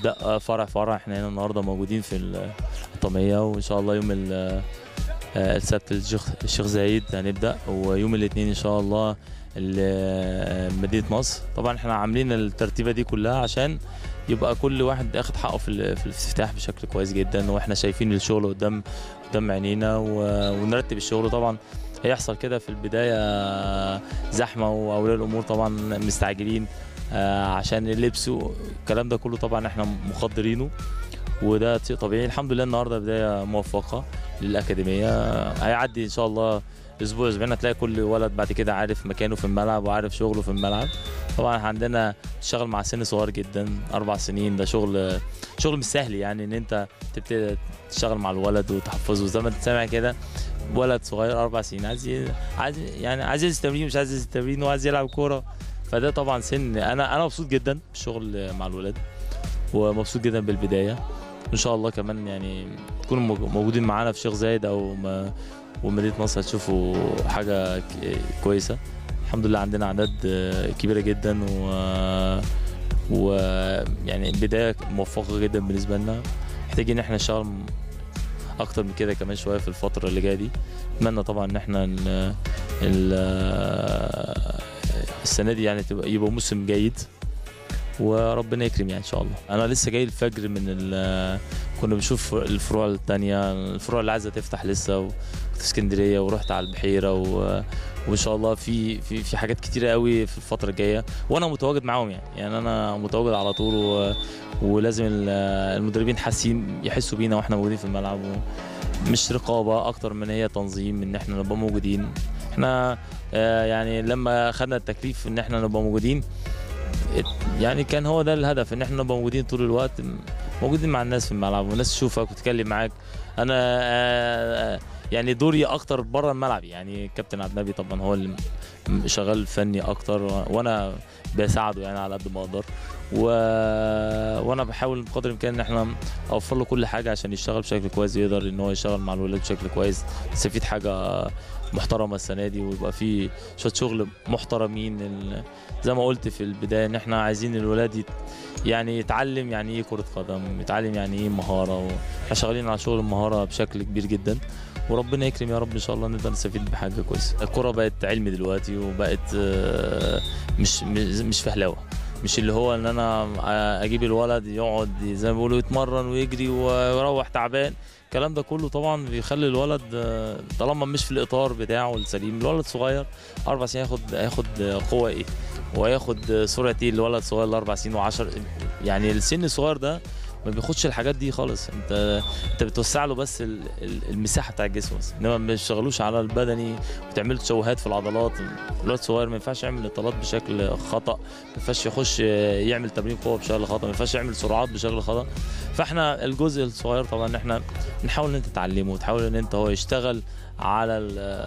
نبدا فرع فرع احنا هنا النهارده موجودين في الطميه وان شاء الله يوم ال- آه، السبت الشيخ الشيخ زايد هنبدا ويوم الاثنين ان شاء الله ال- مدينه نصر طبعا احنا عاملين الترتيبه دي كلها عشان يبقى كل واحد اخد حقه في ال- في الافتتاح بشكل كويس جدا واحنا شايفين الشغل قدام قدام عينينا و- ونرتب الشغل طبعا هيحصل كده في البدايه زحمه واولياء الامور طبعا مستعجلين آه، عشان اللبس والكلام ده كله طبعا احنا مقدرينه وده شيء طبيعي الحمد لله النهارده بدايه موفقه للاكاديميه هيعدي ان شاء الله اسبوع اسبوعين هتلاقي كل ولد بعد كده عارف مكانه في الملعب وعارف شغله في الملعب طبعا إحنا عندنا بتشتغل مع سن صغير جدا اربع سنين ده شغل شغل مش سهل يعني ان انت تبتدي تشتغل مع الولد وتحفظه زي ما انت سامع كده ولد صغير اربع سنين عايز ي- عايز يعني عايز ينزل تمرين مش عايز ينزل تمرين وعايز يلعب كوره فده طبعا سن انا انا مبسوط جدا بالشغل مع الولاد ومبسوط جدا بالبدايه ان شاء الله كمان يعني تكونوا موج- موجودين معانا في شيخ زايد او ما ومدينه نصر هتشوفوا حاجه ك- كويسه الحمد لله عندنا اعداد آه، كبيره جدا و و يعني بدايه موفقه جدا بالنسبه لنا محتاجين ان احنا نشتغل م- اكتر من كده كمان شويه في الفتره اللي جايه دي اتمنى طبعا ان احنا ال ال السنه دي يعني تبقى يبقى موسم جيد وربنا يكرم يعني ان شاء الله انا لسه جاي الفجر من ال- كنا بنشوف الفروع التانية الفروع اللي عايزه تفتح لسه و- في اسكندريه ورحت على البحيره و... وان شاء الله في في في حاجات كتيره قوي في الفتره الجايه وانا متواجد معاهم يعني يعني انا متواجد على طول و... ولازم ال- المدربين حاسين يحسوا بينا واحنا موجودين في الملعب و... مش رقابه اكتر من هي تنظيم ان احنا نبقى موجودين احنا آه، يعني لما خدنا التكليف ان احنا نبقى موجودين ات- يعني كان هو ده الهدف ان احنا نبقى موجودين طول الوقت م- موجودين مع الناس في الملعب والناس تشوفك وتتكلم معاك انا آه، يعني دوري اكتر بره الملعب يعني كابتن عبد النبي طبعا هو اللي م- شغال فني اكتر و- وانا بساعده يعني على قد ما اقدر و... وانا بحاول بقدر الامكان ان احنا اوفر له كل حاجه عشان يشتغل بشكل كويس يقدر ان هو يشتغل مع الولاد بشكل كويس يستفيد حاجه محترمه السنه دي ويبقى في شويه شغل محترمين ال- زي ما قلت في البدايه ان احنا عايزين الولاد يت... يعني يتعلم يعني ايه كره قدم يتعلم يعني ايه مهاره احنا شغالين على شغل المهاره بشكل كبير جدا وربنا يكرم يا رب ان شاء الله نقدر نستفيد بحاجه كويسه الكره بقت علم دلوقتي وبقت آه، مش مش مش فهلوه مش اللي هو ان انا اجيب الولد يقعد زي ما بيقولوا يتمرن ويجري ويروح تعبان الكلام ده كله طبعا بيخلي الولد آه، طالما مش في الاطار بتاعه السليم الولد صغير اربع سنين ياخد هياخد قوه ايه وياخد سرعه ايه الولد صغير الاربع سنين و10 يعني السن الصغير ده ما بياخدش الحاجات دي خالص انت انت بتوسع له بس ال- ال- المساحه بتاع الجسم بس انما ما بيشتغلوش على البدني وتعمل تشوهات في العضلات الولد الصغير ما ينفعش يعمل اطالات بشكل خطا ما ينفعش يخش يعمل تمرين قوه بشكل خطا ما ينفعش يعمل سرعات بشكل خطا فاحنا الجزء الصغير طبعا ان احنا نحاول ان انت تعلمه وتحاول ان انت هو يشتغل على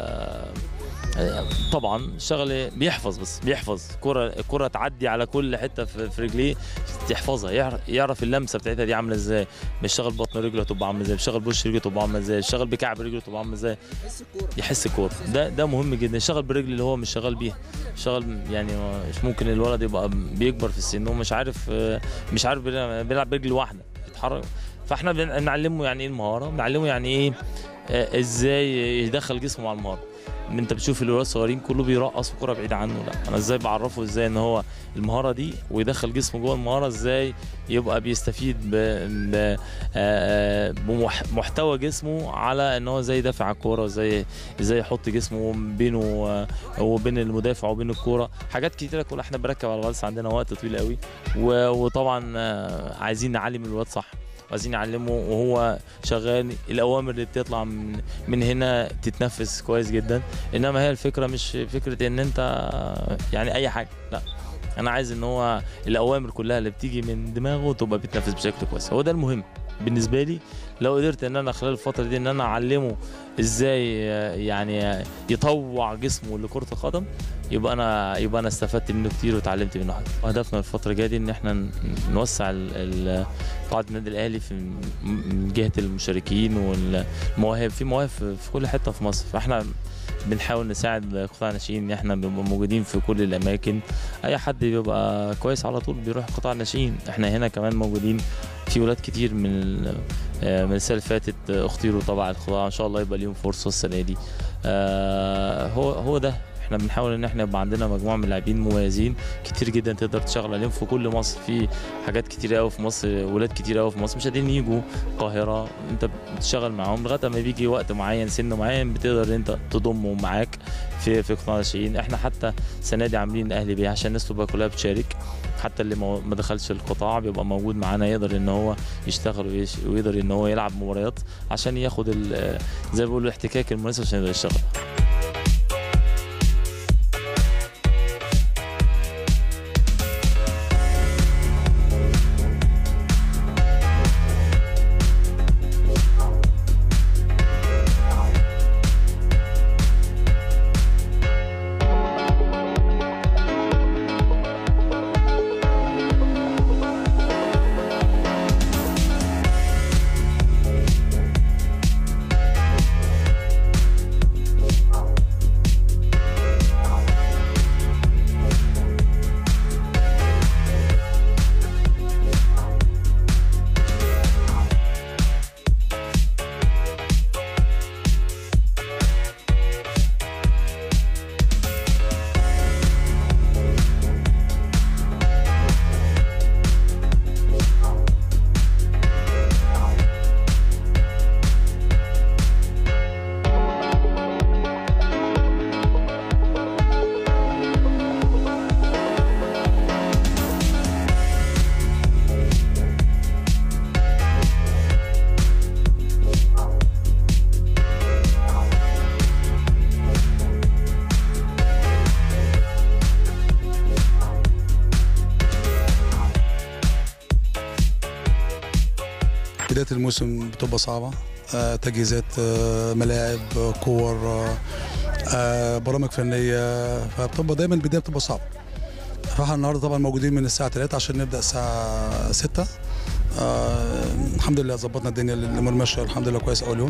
ال- طبعا شغله بيحفظ بس بيحفظ كرة الكرة تعدي على كل حتة في في رجليه يحفظها يعرف, يعرف اللمسة بتاعتها دي عاملة ازاي بيشتغل بطن رجله تبقى عاملة ازاي بيشتغل بوش رجله تبقى عاملة ازاي بيشتغل بكعب رجله تبقى عاملة ازاي بس الكوره يحس الكورة ده ده مهم جدا يشتغل بالرجل اللي هو مش شغال بيها شغال يعني مش ممكن الولد يبقى بيكبر في السن ومش عارف مش عارف بيلعب بيلعب برجل واحده بيتحرك فاحنا بنعلمه يعني ايه المهاره بنعلمه يعني ايه آه، ازاي يدخل جسمه على المهاره انت بتشوف الولاد الصغيرين كله بيرقص الكوره بعيد عنه لا انا ازاي بعرفه ازاي ان هو المهاره دي ويدخل جسمه جوه المهاره ازاي يبقى بيستفيد ب... ب... آه، آه، بمحتوى جسمه على ان هو ازاي يدافع على الكوره ازاي ازاي يحط جسمه بينه آه، وبين المدافع وبين الكوره حاجات كتيره كلها احنا بنركب على الغلس عندنا وقت طويل قوي و... وطبعا آه، عايزين نعلم الواد صح عايزين نعلمه وهو شغال الاوامر اللي بتطلع من من هنا تتنفذ كويس جدا انما هي الفكره مش فكره ان انت يعني اي حاجه لا انا عايز ان هو الاوامر كلها اللي بتيجي من دماغه تبقى بتنفذ بشكل كويس هو ده المهم بالنسبه لي لو قدرت ان انا خلال الفتره دي ان انا اعلمه ازاي يعني يطوع جسمه لكره القدم يبقى انا يبقى انا استفدت منه كتير وتعلمت منه حاجه هدفنا الفتره الجايه دي ان احنا ن- نوسع ال- ال- قاعده النادي الاهلي في م- من جهه المشاركين والمواهب في مواهب في في كل حته في مصر فاحنا بنحاول نساعد قطاع الناشئين ان احنا بنبقى موجودين في كل الاماكن اي حد بيبقى كويس على طول بيروح قطاع الناشئين احنا هنا كمان موجودين في ولاد كتير من ال- آه، من السنه اللي فاتت آه، اختيروا طبعا القطاع ان شاء الله يبقى ليهم فرصه السنه دي آه، هو هو ده احنا بنحاول ان احنا يبقى عندنا مجموعه من اللاعبين مميزين كتير جدا تقدر تشتغل عليهم في كل مصر في حاجات كتير قوي في مصر ولاد كتير قوي في مصر مش قادرين يجوا القاهره انت بتشتغل معاهم لغايه ما بيجي وقت معين سن معين بتقدر ان انت تضمهم معاك في في قطاع الناشئين احنا حتى السنه دي عاملين اهلي بيه عشان الناس تبقى كلها بتشارك حتى اللي مو- ما دخلش القطاع بيبقى موجود معانا يقدر ان هو يشتغل ويش- ويقدر ان هو يلعب مباريات عشان ياخد ال- زي ما بيقولوا الاحتكاك المناسب عشان يقدر يشتغل بداية الموسم بتبقى صعبة آه، تجهيزات آه، ملاعب آه، كور آه، آه، برامج فنية فبتبقى دايما البداية بتبقى صعبة فاحنا النهارده طبعا موجودين من الساعة 3 عشان نبدأ الساعة 6 آه الحمد لله ظبطنا الدنيا الامور ماشيه الحمد لله كويس اول يوم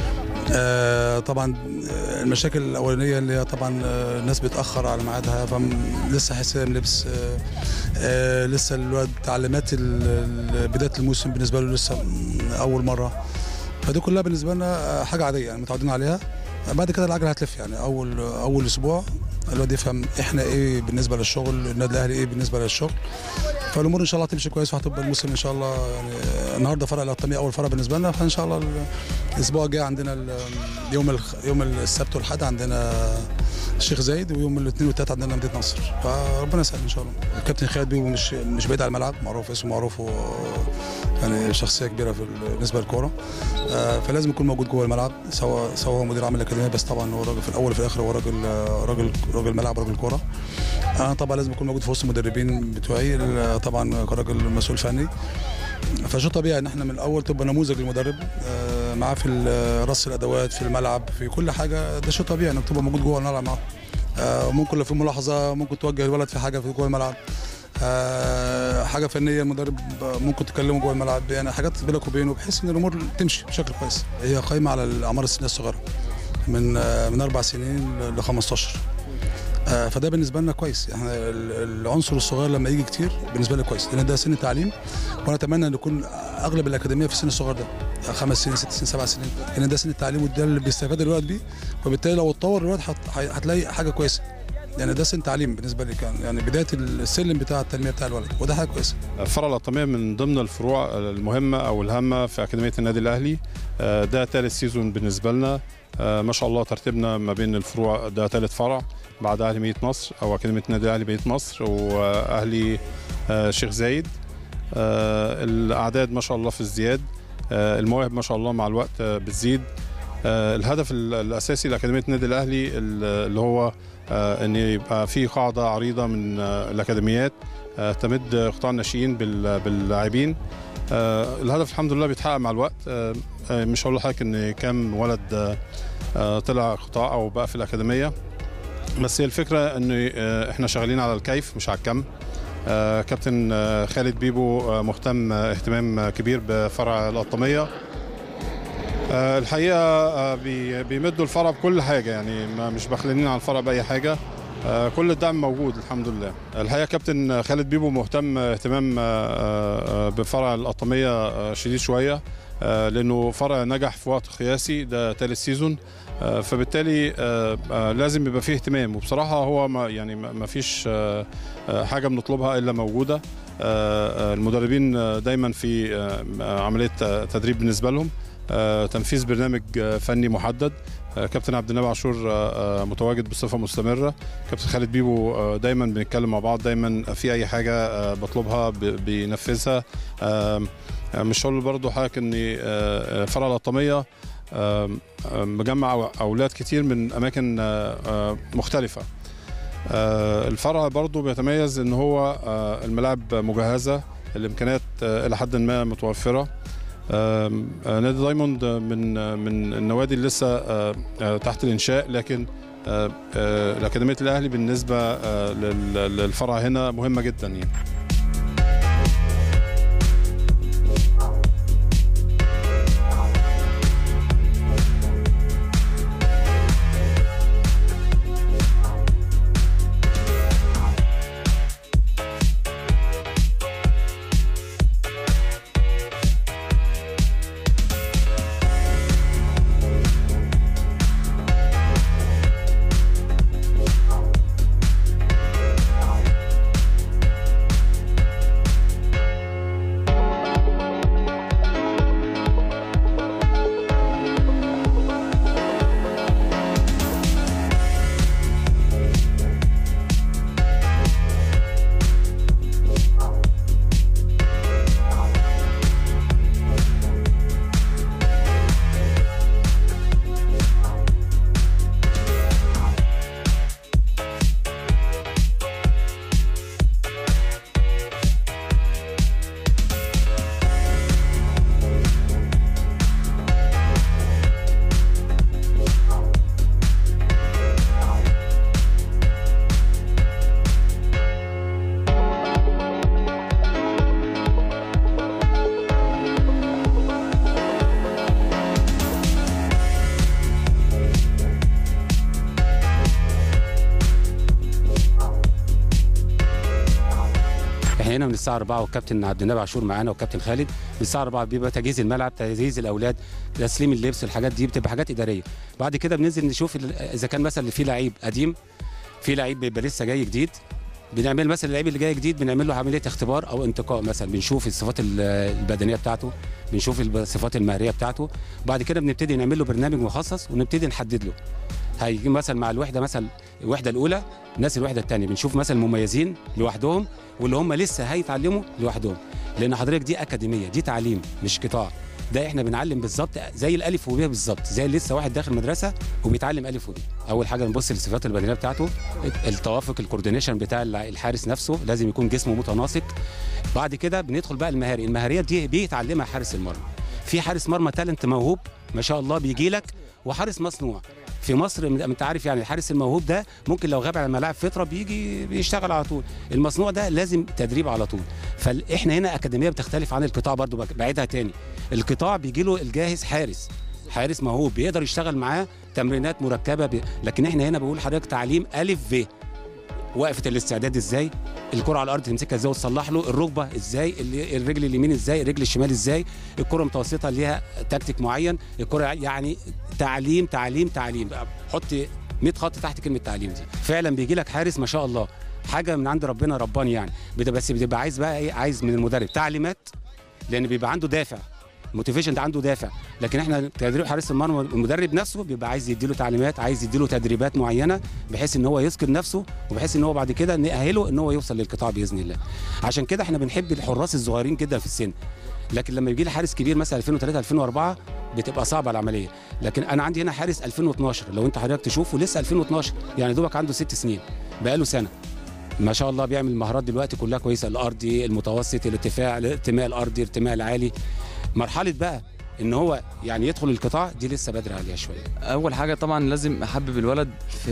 آه طبعا آه، المشاكل الاولانيه اللي هي طبعا آه، الناس بتاخر على ميعادها فلسه حسام لبس آه آه لسه الولد تعليمات ال- ال- بدايه الموسم بالنسبه له لسه م- اول مره فدي كلها بالنسبه لنا آه، حاجه عاديه يعني متعودين عليها بعد كده العجله هتلف يعني اول اول اسبوع الواد يفهم احنا ايه بالنسبه للشغل النادي الاهلي ايه بالنسبه للشغل فالامور ان شاء الله هتمشي كويس وهتبقى الموسم ان شاء الله يعني النهارده فرق القطامية اول فرق بالنسبه لنا فان شاء الله ال- الاسبوع الجاي عندنا ال- يوم الخ- يوم السبت والحد عندنا الشيخ زايد ويوم الاثنين والثلاث عندنا مدينه نصر فربنا يسهل ان شاء الله الكابتن خالد بيبو مش مش بعيد على الملعب معروف اسمه معروف و يعني شخصيه كبيره في ال- بالنسبه للكوره آه، فلازم يكون موجود جوه الملعب سواء سواء هو مدير عام الاكاديميه بس طبعا هو راجل في الاول وفي الاخر هو راجل آه، راجل راجل ملعب راجل كوره انا طبعا لازم اكون موجود في وسط المدربين بتوعي ال- طبعا كراجل مسؤول فني فشيء طبيعي ان احنا من الاول تبقى نموذج للمدرب آه، معاه في ال- رص الادوات في الملعب في كل حاجه ده شيء طبيعي انك تبقى موجود جوه الملعب معاه آه، ممكن لو في ملاحظه ممكن توجه الولد في حاجه في جوه الملعب آه، حاجه فنيه المدرب ممكن تكلمه جوه الملعب يعني حاجات بينك وبينه بحيث ان الامور تمشي بشكل كويس هي قايمه على الاعمار السنيه الصغيره من آه، من اربع سنين ل 15 آه، فده بالنسبه لنا كويس يعني ال- العنصر الصغير لما يجي كتير بالنسبه لي كويس لان ده سن تعليم وانا اتمنى ان يكون اغلب الاكاديميه في السن الصغير ده خمس سنين ست سنين سبع سنين لان ده سن التعليم وده اللي بيستفاد الولد بيه وبالتالي لو اتطور الولد هت- هتلاقي حاجه كويسه يعني ده سن تعليم بالنسبه لي كان يعني بدايه السلم بتاع التنميه بتاع الولد وده حاجه كويسه فرع الأطمية من ضمن الفروع المهمة أو الهامة في أكاديمية النادي الأهلي آه، ده ثالث سيزون بالنسبة لنا آه، ما شاء الله ترتيبنا ما بين الفروع ده ثالث فرع بعد أهلي مدينة نصر أو أكاديمية النادي الأهلي مدينة نصر وأهلي آه، شيخ زايد آه، الأعداد ما شاء الله في ازدياد آه، المواهب ما شاء الله مع الوقت آه، بتزيد آه، الهدف ال- الأساسي لأكاديمية النادي الأهلي ال- اللي هو آه، ان يبقى في قاعده عريضه من آه، الاكاديميات آه، تمد قطاع الناشئين بال- باللاعبين آه، الهدف الحمد لله بيتحقق مع الوقت آه، آه، مش هقول لحضرتك ان كام ولد آه، آه، طلع قطاع او بقى في الاكاديميه بس هي الفكره ان آه، احنا شغالين على الكيف مش على الكم آه، كابتن آه، خالد بيبو آه، مهتم آه، اهتمام آه، كبير بفرع القطاميه آه، الحقيقه آه، بي- بيمدوا الفرع بكل حاجه يعني ما مش بخلينين على الفرع باي حاجه آه، كل الدعم موجود الحمد لله الحقيقه كابتن خالد بيبو مهتم اهتمام آه، آه، بفرع القطاميه آه، شديد شويه آه، لانه فرع نجح في وقت قياسي ده ثالث سيزون آه، فبالتالي آه، آه، لازم يبقى فيه اهتمام وبصراحه هو ما يعني ما ما فيش آه، آه، حاجه بنطلبها الا موجوده آه، آه، المدربين آه، دايما في آه، آه، عمليه آه، تدريب بالنسبه لهم آه، تنفيذ برنامج آه، فني محدد آه، كابتن عبد النبي عاشور آه، آه، متواجد بصفه مستمره كابتن خالد بيبو آه، دايما بنتكلم مع بعض دايما في اي حاجه آه، بطلبها ب- بينفذها آم، آه، مش هقول برضو حضرتك ان آه، آه، فرع القطاميه آم، آم، مجمع اولاد كتير من اماكن آه، آه، مختلفه آه، الفرع برضو بيتميز ان هو آه، الملاعب مجهزه الامكانيات آه، الى حد ما متوفره آم، آه، نادي دايموند آه، من آه، من النوادي اللي لسه آه، آه، تحت الانشاء لكن آه، آه، الاكاديميه الاهلي بالنسبه آه، لل- للفرع هنا مهمه جدا يعني احنا هنا من الساعه 4 والكابتن عبد النبي عاشور معانا والكابتن خالد من الساعه 4 بيبقى تجهيز الملعب تجهيز الاولاد تسليم اللبس الحاجات دي بتبقى حاجات اداريه بعد كده بننزل نشوف ال- اذا كان مثلا اللي فيه لعيب قديم في لعيب بيبقى لسه جاي جديد بنعمل مثلا اللعيب اللي جاي جديد بنعمل له عمليه اختبار او انتقاء مثلا بنشوف الصفات ال- البدنيه بتاعته بنشوف الصفات المهريه بتاعته بعد كده بنبتدي نعمل له برنامج مخصص ونبتدي نحدد له هيجي مثلا مع الوحده مثلا الوحده الاولى ناس الوحده الثانيه بنشوف مثلا المميزين لوحدهم واللي هم لسه هيتعلموا لوحدهم لان حضرتك دي اكاديميه دي تعليم مش قطاع ده احنا بنعلم بالظبط زي الالف وب بالظبط زي لسه واحد داخل مدرسه وبيتعلم الف وب اول حاجه نبص للصفات البدنيه بتاعته التوافق الكوردينيشن بتاع الع- الحارس نفسه لازم يكون جسمه متناسق بعد كده بندخل بقى المهاري المهاريه دي بيتعلمها حارس المرمى في حارس مرمى تالنت موهوب ما شاء الله بيجي لك وحارس مصنوع في مصر انت عارف يعني الحارس الموهوب ده ممكن لو غاب على الملاعب فتره بيجي بيشتغل على طول المصنوع ده لازم تدريب على طول فاحنا هنا اكاديميه بتختلف عن القطاع برضو بق- بعيدها تاني القطاع بيجي له الجاهز حارس حارس موهوب بيقدر يشتغل معاه تمرينات مركبه بي... لكن احنا هنا بقول لحضرتك تعليم الف ب وقفه الاستعداد ازاي الكره على الارض تمسكها ازاي وتصلح له الركبه ازاي ال- الرجل اليمين ازاي الرجل الشمال ازاي الكره متوسطه ليها تكتيك معين الكره يعني تعليم تعليم تعليم بقى حط 100 خط تحت كلمه تعليم دي فعلا بيجي لك حارس ما شاء الله حاجه من عند ربنا رباني يعني بت- بس بتبقى عايز بقى ايه عايز من المدرب تعليمات لان بيبقى عنده دافع موتيفيشن ده عنده دافع لكن احنا تدريب حارس المرمى المدرب نفسه بيبقى عايز يديله تعليمات عايز يديله تدريبات معينه بحيث ان هو يسكن نفسه وبحيث ان هو بعد كده نأهله ان هو يوصل للقطاع باذن الله عشان كده احنا بنحب الحراس الصغيرين جدا في السن لكن لما يجي لي حارس كبير مثلا 2003 2004 بتبقى صعبه العمليه لكن انا عندي هنا حارس 2012 لو انت حضرتك تشوفه لسه 2012 يعني دوبك عنده ست سنين بقاله سنه ما شاء الله بيعمل مهارات دلوقتي كلها كويسه الارضي المتوسط الارتفاع الارتماء الارضي الارتماء العالي مرحله بقى ان هو يعني يدخل القطاع دي لسه بدري عليها شويه اول حاجه طبعا لازم احبب الولد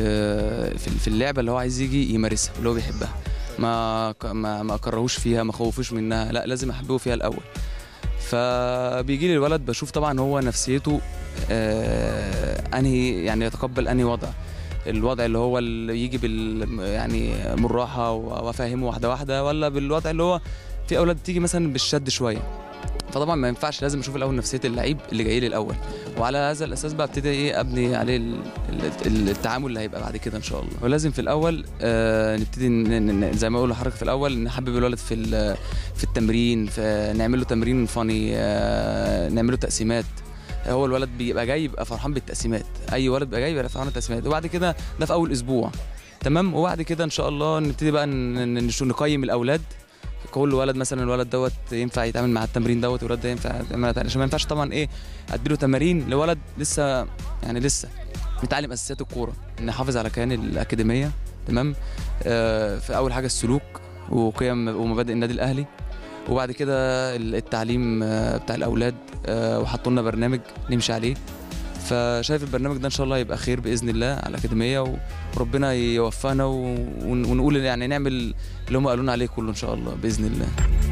في في في اللعبه اللي هو عايز يجي يمارسها اللي هو بيحبها ما ك- ما ما اكرهوش فيها ما خوفوش منها لا لازم احببه فيها الاول فبيجي لي الولد بشوف طبعا هو نفسيته آه انهي يعني يتقبل انهي وضع الوضع اللي هو اللي يجي بال يعني بالراحه وافهمه واحده واحده ولا بالوضع اللي هو في اولاد بتيجي مثلا بالشد شويه فطبعا ما ينفعش لازم اشوف الاول نفسيه اللعيب اللي جاي لي الاول وعلى هذا الاساس بقى ابتدي ايه ابني عليه ال- ال- التعامل اللي هيبقى بعد كده ان شاء الله ولازم في الاول آه نبتدي ن- ن- زي ما اقول لحضرتك في الاول نحبب الولد في ال- في التمرين في نعمل له تمرين فاني آه نعمل له تقسيمات هو الولد بيبقى جاي يبقى فرحان بالتقسيمات اي ولد بيبقى جاي يبقى فرحان بالتقسيمات وبعد كده ده في اول اسبوع تمام وبعد كده ان شاء الله نبتدي بقى ن- ن- نشوف نقيم الاولاد كل ولد مثلا الولد دوت ينفع يتعامل مع التمرين دوت والولد ده ينفع يتعامل مع عشان ما ينفعش طبعا ايه اديله تمارين لولد لسه يعني لسه بيتعلم اساسيات الكوره نحافظ على كيان الاكاديميه تمام آه في اول حاجه السلوك وقيم ومبادئ النادي الاهلي وبعد كده التعليم آه، بتاع الاولاد آه، وحطوا لنا برنامج نمشي عليه فشايف البرنامج ده ان شاء الله يبقى خير باذن الله على الاكاديميه وربنا يوفقنا و- ون- ونقول يعني نعمل اللي هم قالوا لنا عليه كله ان شاء الله باذن الله